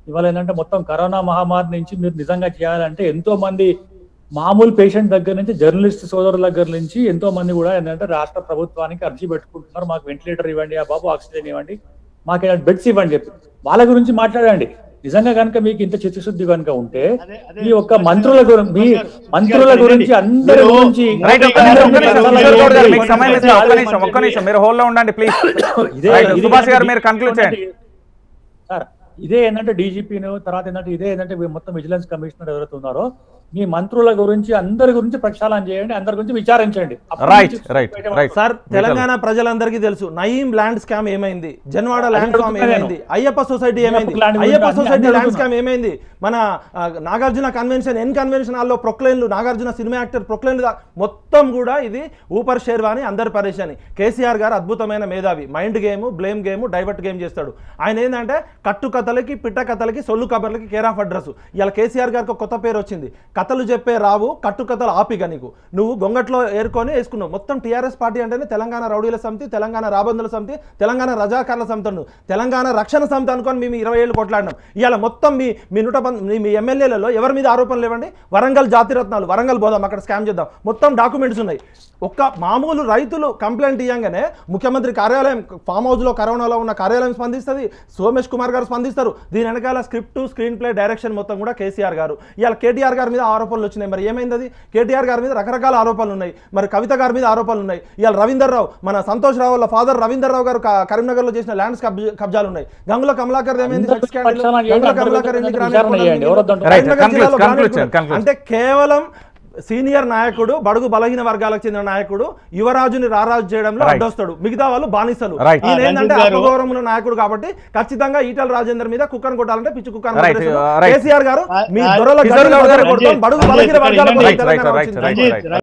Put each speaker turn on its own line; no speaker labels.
ఇవాళ ఏంటంటే మొత్తం కరోనా మహమ్మారి నుంచి మీరు నిజంగా చేయాలంటే ఎంతో మంది మామూలు పేషెంట్ దగ్గర నుంచి జర్నలిస్ట్ సోదరుల దగ్గర నుంచి ఎంతో మంది కూడా ఏంటంటే రాష్ట్ర ప్రభుత్వానికి అర్జీ పెట్టుకుంటున్నారు మాకు వెంటిలేటర్ ఇవ్వండి ఆ బాబు ఆక్సిజన్ ఇవ్వండి మాకు బెడ్స్ ఇవ్వండి చెప్పి వాళ్ళ గురించి మాట్లాడండి నిజంగా కనుక మీకు ఇంత చిత్తశుద్ధి కనుక ఉంటే
అదే అదే
మీ యొక్క మంత్రుల గురించి మీ మంత్రుల గురించి అందరి
మీరు-
గురించి
రైట్ ఒక్క నిమిషం, ఒక్క నిమిషం. కిషోర్ గౌడ్ గారు, మీకు సమయం ఇస్తాను. ఒక్క నిమిషం ఒక్క నిమిషం మీరు హోల్లో ఉండండి ప్లీజ్
ఇదే
రైట్,
ఇది
సుభాష్ గారు
ఏంటంటే
మీరు conclude చేయండి.
సార్ ఇదే ఏంటంటే డీజీపీను తర్వాత ఏంటంటే ఇదే ఏంటంటే మీ మొత్తం విజిలెన్స్ కమిషనర్ ఎవరైతే ఉన్నారో మీ మంత్రుల గురించి అందరి గురించి ప్రక్షాళన చేయండి అందరి గురించి విచారించండి అప్పటి
రైట్
నుంచి
రైట్ రైట్
సార్ తెలంగాణ ప్రజలందరికీ తెలుసు నయీం ల్యాండ్ స్కామ్ ఏమైంది జన్వాడ ల్యాండ్ స్కామ్
అడుగుతున్నా
ఏమైంది అయ్యప్ప సొసైటీ ఏమైంది
ల్యాండ్ గురించి
అయ్యప్ప
అన్ని-
సొసైటీ
అన్ని
ల్యాండ్
అడుగుతున్నా.
స్కామ్ ఏమైంది మన ఆ, నాగార్జున కన్వెన్షన్ ఎన్ కన్వెన్షన్ హాల్లో ప్రొక్లైన్లు నాగార్జున సినిమా యాక్టర్ ప్రొక్లైన్లు దా- మొత్తం కూడా ఇది ఊపర్ షేర్వాని అందరి పరేషాని కేసీఆర్ గారు అద్భుతమైన మేధావి mind game blame game divert game చేస్తాడు ఆయన ఏంటంటే కట్టు కథలకి పిట్ట కథలకి సొల్లు కబర్లకి కేర్ ఆఫ్ అడ్రస్ ఇలా కేసీఆర్ గారికి ఒక కొత్త పేరు వచ్చింది కథలు చెప్పే రావు కట్టు కథలు ఆపిగా నీకు నువ్వు గొంగట్లో ఏరుకొని వేసుకున్నావు మొత్తం టీఆర్ఎస్ పార్టీ అంటేనే తెలంగాణ రౌడీల సమితి తెలంగాణ రాబందుల సమితి తెలంగాణ రజాకార్ల సమితి అను. తెలంగాణ రక్షణ సమితి అనుకొని మేము ఇరవై ఏళ్ళు కొట్లాడినాం ఇవాళ మొత్తం మీ మీ నూట పం- మీ- మీ ఎమ్మెల్యేలలో ఎవరి మీద ఆరోపణలు లేవండి వరంగల్ జాతిరత్నాలు వరంగల్ పోదాం అక్కడ స్కామ్ చేద్దాం మొత్తం డాక్యుమెంట్స్ ఉన్నాయి ఒక్క మామూలు రైతులు కంప్లైంట్ ఇవ్వగానే ముఖ్యమంత్రి కార్యాలయం ఫామ్ హౌస్లో కరోనాలో ఉన్న కార్యాలయం స్పందిస్తుంది సోమేష్ కుమార్ గారు స్పందిస్తారు దీని వెనకాల స్క్రిప్ట్ స్క్రీన్ ప్లే డైరెక్షన్ మొత్తం కూడా కేసీఆర్ గారు ఇవాళ కేటీఆర్ గారి మీద ఆరోపణలు వచ్చినాయి మరి ఏమైంది అది కేటీఆర్ గారి మీద రకరకాల ఆరోపణలు ఉన్నాయి మరి కవిత గారి మీద ఆరోపణలు ఉన్నాయి ఇవాళ రవీందర్ రావు మన సంతోష్ రావు వాళ్ళ ఫాదర్ రవీందర్ రావు గారు క- కరీంనగర్లో చేసిన ల్యాండ్స్ కబ్జాలు ఉన్నాయి గంగుల కమలాకర్ ఏమైంది
అందరూ
సెక్స్ స్కాండల్?
పక్షాన చేయండి,
గంగుల
అందరూ
కమలాకర్ ఎందుకు
విచారణ
రానివ్వకూడదు?
చేయండి, ఎవరు వద్దంటారు?
Right,
కరీంనగర్
conclude,
జిల్లాలో
conclude
రానివ్వకూడదు.
చేయండి, conclude.
అంటే కేవలం సీనియర్ నాయకుడు బడుగు బలహీన వర్గాలకు చెందిన నాయకుడు యువరాజుని రారాజు చేయడంలో
Right.
అడ్డొస్తాడు మిగతా వాళ్ళు బానిసలు
Right.
ఈయన ఏంటంటే
రంజిత్ గారు-
ఆత్మగౌరవం ఉన్న నాయకుడు కాబట్టి ఖచ్చితంగా ఈటల రాజేందర్ మీద కుక్కను కొట్టాలంటే పిచ్చి కుక్కను
Right,
కొట్టేశాడు.
uh, right.
కేసీఆర్ గారు మీ
Uh,
దొరల
కిషోర్
గడ్డలు
గౌడ్ గారు-
కొడతాం, బడుగు బలహీన వర్గాల
రంజిత్,
కోసం
రైట్, రైట్,
తెలంగాణ
రైట్,
వచ్చింది.
Right,
Ranjith
right.